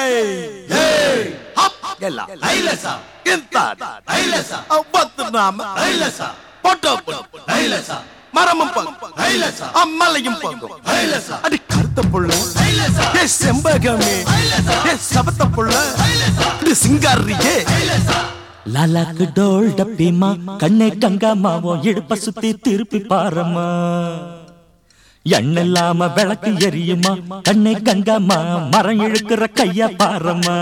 ಎಲ್ಲ ಐಲಸ ಎಂತ ಐಲಸ ಅವತ್ತು ನಾಮ ಐಲಸ போட்டோ ஐலச மரமும் பங்கும் ஐலச அம்மலையும் பங்கும் ஐலச அடி கருத்த புள்ள ஐலச ஏ செம்பகமே ஏ சபத்த புள்ள இது சிங்காரியே லாலாக்கு டோல் டப்பிமா கண்ணே கங்காமாவும் இடுப்ப சுத்தி திருப்பி பாரம்மா எண்ணில்லாம விளக்கு எரியுமா கண்ணே கங்காமா மரம் இழுக்கிற கைய பாரம்மா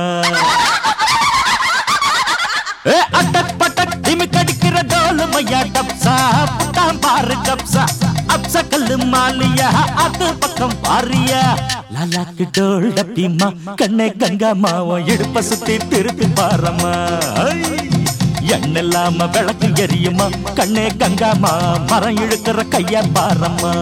ஏ, அட்டக் பட்டக் திமிக் அடிக்கிற டோலு மையா டப்சா புட்டாம் பாரு கப்சா அப்சா கல்லு மாலியா அது பக்கம் பாரியா லாலாக்கு டோல் டப்பிமா கண்ணே கங்காமாவும் இடுப்ப சுத்தி திருப்பி பாரம்மா ஐ! எண்ணில்லாம விளக்கு எரியுமா கண்ணே கங்காமா மரம் இழுக்கிற கைய பாரம்மா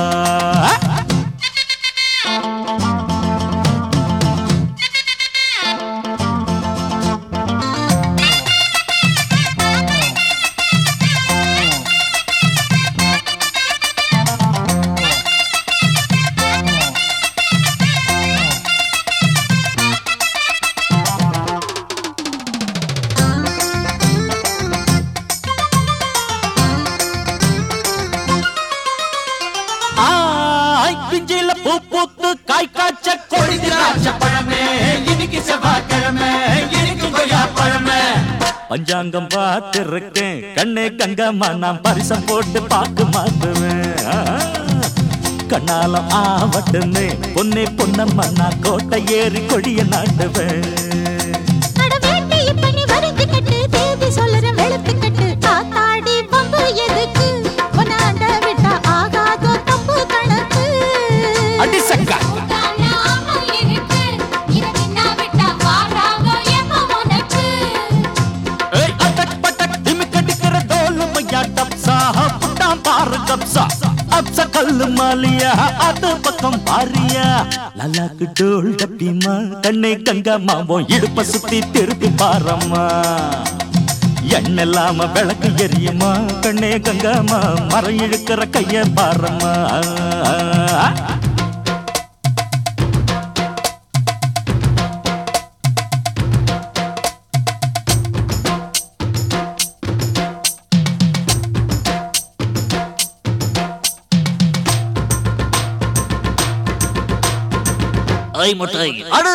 ஆய் பிஞ்சில பூ பூத்து காய் காய்ச்ச கொடி திராட்சை பழமே இன்னைக்கு செவ்வாய்க்கிழமை இன்னைக்கு கொய்யா பழமே பஞ்சாங்கம் பார்த்திருக்கேன் கண்ணே கங்கம்மா நான் பரிசம் போட்டு பாக்கு மாத்துவேன் ஆ, கண்ணாலம் ஆவட்டுன்னு பொன்னே பொன்னம்மா நான் கோட்டை ஏறி கொடிய நாட்டுவேன் அட வேட்டி இப்ப நீ வரிஞ்சு கட்டு, தேதி சொல்லுறேன் வெளுத்து கட்டு. காத்தாடி வம்பு எதுக்கு? உன்னாண்ட விட்டா ஆகாதோ தப்பு கணக்கு. அடி சக்கா காணாம இருக்கு, இத நின்னா விட்டா வாராங்க எப்ப உனக்கு? ஏய், அட்டக் பட்டக் திமிக்கடிக்கிற டோலு மையா டப்சா புட்டாம் பாரு கப்சா அப்சா கல்லு மாலியா அது பக்கம் பாரியா லல்லாக்கு டோல் டப்பிமா கண்ணை கங்கா மாவோம் இடுப்ப சுத்தி திருப்பி பாரம்மா எண்ணெல்லாம விளக்கு எரியுமா கண்ணே கங்காமா மரம் இழுக்கிற கைய பாரம்மா ஐ முட்டை அடு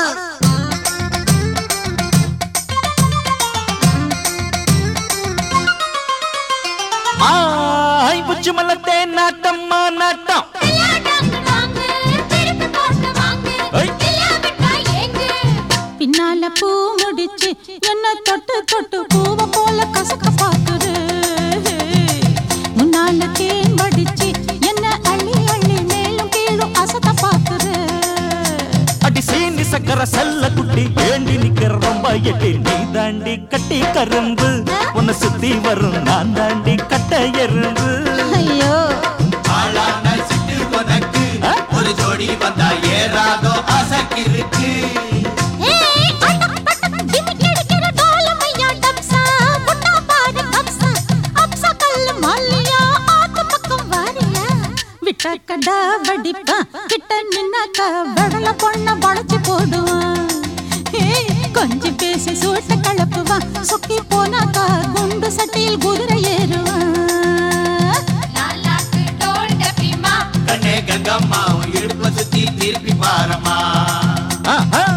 ஆய் புச்சு மலத்தே நாட்டம்மா நாட்டம் விளையாடாங்க வாங்க, திருப்பி போட்டு வாங்க. ஐ. இல்லாவிட்டா ஏங்கு. பின்னால பூ முடிச்சு என்ன தொட்டு தொட்டு பூவ போல கசக்க பாக்குது முன்னால தேன் வடிச்சு என்ன அள்ளி அள்ளி மேலும் கீழும் அசத்த பாக்குது அடி சீனி சக்கர செல்ல குட்டி ஏண்டி நிக்கிற ரொம்ப எட்டி நீ தாண்டி கட்டி கரும்பு உன்னை சுத்தி வரும் நான் தாண்டி கட்ட எறும்பு ஐயோ ஆளான சிட்டு உனக்கு ஒரு ஜோடி வந்தா ஏறாதோ அசக்கிருக்கு ஏய், அடக் படக் திமிக் அடிக்கிற டோலமையா டப்சா, முட்டா பாரு கப்சா, அப்சா கல்லு மல்லியா, ஆத்து பக்கம் வாரியா. விட்டாக்கடா வடிப்பான், கிட்ட நின்னாக்கா வெடல பொண்ண வளைச்சு போடுவான். ஏய், கொஞ்சி பேசி சூட்ட கலப்புவான், சொக்கி போனாக்கா குண்டு சட்டியில் குதிரை ஏறுவான் கண்ணே கங்கம்மா உன் இடுப்ப சுத்தி திருப்பி பாரம்மா ஆஹா